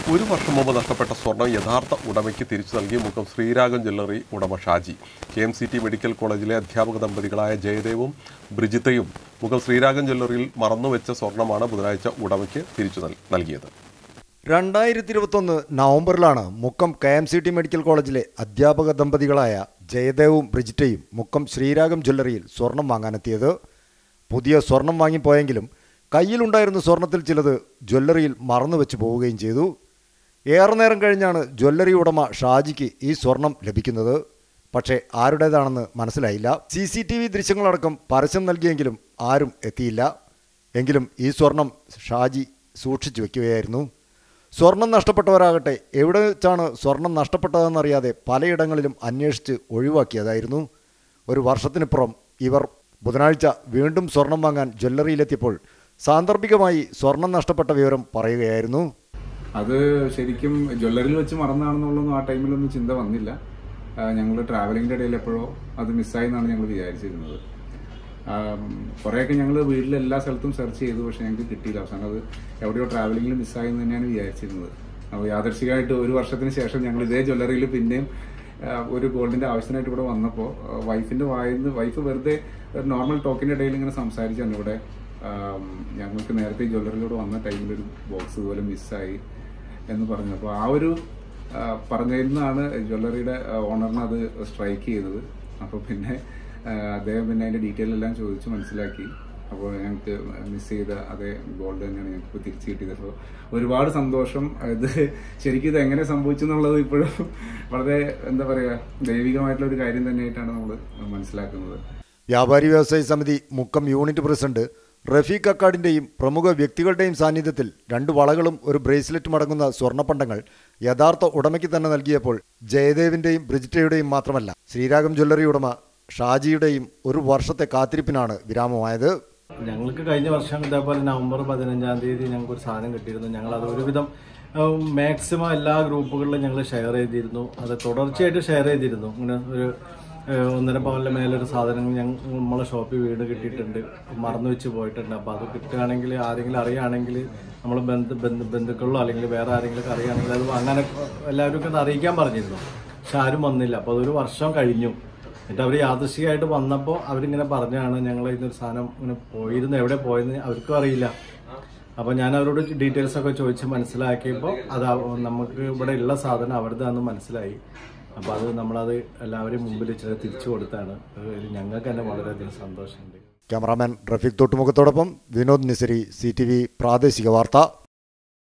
ഒരു വർഷം മുമ്പ് നഷ്ടപ്പെട്ട സ്വർണം യഥാർത്ഥ ഉടമയ്ക്ക് തിരിച്ചു നൽകി മുക്കം ശ്രീരാഗം ജ്വല്ലറി ഉടമ Shaji K M C T medical കോളേജിലെ അധ്യാപക ദമ്പതികളായ ജയദേവും ബ്രിജിത്തയും മുക്കം ശ്രീരാഗം ജ്വല്ലറിയിൽ മറന്നുവെച്ച സ്വർണമാണ് ബുധനാഴ്ച ഉടമയ്ക്ക് തിരിച്ചു നൽ- നൽകിയത് രണ്ടായിരത്തി ഇരുപത്തൊന്ന് നവംബറിലാണ് Mukkam K M C T medical കോളേജിലെ അധ്യാപക ദമ്പതികളായ ജയദേവും ബ്രിജിറ്റയും മുക്കം ശ്രീരാഗം ജ്വല്ലറിയിൽ സ്വർണം വാങ്ങാനെത്തിയത് പുതിയ സ്വർണം വാങ്ങിപ്പോയെങ്കിലും കയ്യിലുണ്ടായിരുന്ന സ്വർണത്തിൽ ചിലത് ജ്വല്ലറിയിൽ മറന്നുവെച്ച് പോവുകയും ചെയ്തു ഏറെ നേരം കഴിഞ്ഞാണ് ജ്വല്ലറി ഉടമ ഷാജിക്ക് ഈ സ്വർണം ലഭിക്കുന്നത് പക്ഷേ ആരുടേതാണെന്ന് മനസ്സിലായില്ല സി സി ടി വി ദൃശ്യങ്ങളടക്കം പരസ്യം നൽകിയെങ്കിലും ആരും എത്തിയില്ല എങ്കിലും ഈ സ്വർണം ഷാജി സൂക്ഷിച്ചു വെക്കുകയായിരുന്നു സ്വർണം നഷ്ടപ്പെട്ടവരാകട്ടെ എവിടെ വെച്ചാണ് സ്വർണം നഷ്ടപ്പെട്ടതെന്നറിയാതെ പലയിടങ്ങളിലും അന്വേഷിച്ച് ഒഴിവാക്കിയതായിരുന്നു ഒരു വർഷത്തിനിപ്പുറം ഇവർ ബുധനാഴ്ച വീണ്ടും സ്വർണം വാങ്ങാൻ ജ്വല്ലറിയിലെത്തിയപ്പോൾ സാന്ദർഭികമായി സ്വർണം നഷ്ടപ്പെട്ട വിവരം പറയുകയായിരുന്നു അത് ശരിക്കും ജ്വല്ലറിയിൽ വെച്ച് മറന്നാണെന്നുള്ളതൊന്നും ആ ടൈമിലൊന്നും ചിന്ത വന്നില്ല ഞങ്ങൾ ട്രാവലിംഗിന്റെ ഇടയിൽ എപ്പോഴോ അത് മിസ്സായി എന്നാണ് ഞങ്ങൾ വിചാരിച്ചിരുന്നത് ആം, കുറേയൊക്കെ ഞങ്ങൾ വീട്ടിൽ എല്ലാ സ്ഥലത്തും സെർച്ച് ചെയ്തു പക്ഷെ ഞങ്ങൾക്ക് കിട്ടിയില്ല അവസാനം അത് എവിടെയോ ട്രാവലിംഗിൽ മിസ്സായി എന്ന് തന്നെയാണ് വിചാരിച്ചിരുന്നത് അപ്പോൾ യാദർശികമായിട്ട് ഒരു വർഷത്തിന് ശേഷം ഞങ്ങൾ ഇതേ ജ്വല്ലറിയിൽ പിന്നെയും ആ, ഒരു ഗോൾഡിന്റെ ആവശ്യത്തിനായിട്ട് ഇവിടെ വന്നപ്പോൾ വൈഫിന്റെ വായിന്ന് വൈഫ് വെറുതെ ഒരു നോർമൽ ടോക്കിന്റെ ഇടയിൽ ഇങ്ങനെ സംസാരിച്ചാണ് ഇവിടെ ആം, ഞങ്ങൾക്ക് നേരത്തെ ഈ ജ്വല്ലറിയിലൂടെ വന്ന ടൈമിൽ ഒരു ബോക്സ് ഇതുപോലെ മിസ്സായി എന്ന് പറഞ്ഞു അപ്പോൾ ആ ഒരു ആ, പറഞ്ഞതിൽ നിന്നാണ് ജ്വല്ലറിയുടെ ഓണറിന് അത് സ്ട്രൈക്ക് ചെയ്തത് അപ്പോൾ പിന്നെ ആ, അദ്ദേഹം പിന്നെ അതിന്റെ ഡീറ്റെയിൽ എല്ലാം ചോദിച്ച് മനസ്സിലാക്കി അപ്പോൾ ഞങ്ങൾക്ക് മിസ് ചെയ്ത അതേ ഗോൾഡ് തന്നെയാണ് ഞങ്ങൾക്ക് തിരിച്ചു കിട്ടിയത് അപ്പോൾ ഒരുപാട് സന്തോഷം ഇത് ശരിക്കും ഇത് എങ്ങനെ സംഭവിച്ചു എന്നുള്ളത് ഇപ്പോഴും വളരെ എന്താ പറയുക ദൈവികമായിട്ടുള്ള ഒരു കാര്യം തന്നെയായിട്ടാണ് നമ്മൾ മനസ്സിലാക്കുന്നത് വ്യാപാരി വ്യവസായി സമിതി മുക്കം യൂണിറ്റ് പ്രസിഡന്റ് റഫീഖ് അക്കാഡിന്റെയും പ്രമുഖ വ്യക്തികളുടെയും സാന്നിധ്യത്തിൽ രണ്ട് വളകളും ഒരു ബ്രേസ്ലെറ്റും അടങ്ങുന്ന സ്വർണ്ണപ്പണ്ടങ്ങൾ യഥാർത്ഥ ഉടമയ്ക്ക് തന്നെ നൽകിയപ്പോൾ ജയദേവിന്റെയും ബ്രിജിറ്റയുടെയും മാത്രമല്ല ശ്രീരാഗം ജ്വല്ലറി ഉടമ ഷാജിയുടെയും ഒരു വർഷത്തെ കാത്തിരിപ്പിനാണ് വിരാമമായത് ഞങ്ങൾക്ക് കഴിഞ്ഞ വർഷം ഇതേപോലെ നവംബർ പതിനഞ്ചാം തീയതി ഞങ്ങൾക്ക് ഒരു സാധനം കിട്ടിയിരുന്നു ഞങ്ങൾ അത് ഒരുവിധം മാക്സിമം എല്ലാ ഗ്രൂപ്പുകളിലും ഞങ്ങൾ ഷെയർ ചെയ്തിരുന്നു അത് തുടർച്ചയായിട്ട് ഷെയർ ചെയ്തിരുന്നു ഇങ്ങനെ ഒരു ഏഹ്, ഒന്നര പവനിലെ മേലൊരു സാധനം ഞങ്ങൾ നമ്മളെ ഷോപ്പിൽ വീട് കിട്ടിയിട്ടുണ്ട് മറന്നു വെച്ച് പോയിട്ടുണ്ട് അപ്പോൾ അത് കിട്ടുകയാണെങ്കിൽ ആരെങ്കിലും അറിയുകയാണെങ്കിൽ നമ്മൾ ബന്ധു ബന്ധു ബന്ധുക്കളിലോ അല്ലെങ്കിൽ വേറെ ആരെങ്കിലും അറിയുകയാണെങ്കിൽ അത് അങ്ങനെ എല്ലാവരും ഒന്ന് അറിയിക്കാൻ പറഞ്ഞിരുന്നു പക്ഷെ ആരും വന്നില്ല അപ്പോൾ അതൊരു വർഷം കഴിഞ്ഞു എന്നിട്ട് അവർ യാദൃശികമായിട്ട് വന്നപ്പോൾ അവരിങ്ങനെ പറഞ്ഞാണ് ഞങ്ങൾ ഇന്നൊരു സാധനം ഇങ്ങനെ പോയിരുന്നു എവിടെ പോയെന്ന് അവർക്കും അറിയില്ല അപ്പോൾ ഞാൻ അവരോട് ഡീറ്റെയിൽസ് ഒക്കെ ചോദിച്ച് മനസ്സിലാക്കിയപ്പോൾ അത് അവ- നമുക്ക് ഇവിടെ ഉള്ള സാധനം അവരുടെതാന്ന് മനസ്സിലായി അപ്പോൾ അത് നമ്മളത് എല്ലാവരെയും മുമ്പിൽ ഇച്ചിരി തിരിച്ചു കൊടുത്താണ് അത് ഞങ്ങൾക്ക് തന്നെ വളരെയധികം സന്തോഷമുണ്ട് ക്യാമറാമാൻ റഫീഖ് തൊട്ടുമുഖത്തോടൊപ്പം വിനോദ് നിസരി സി പ്രാദേശിക വാർത്ത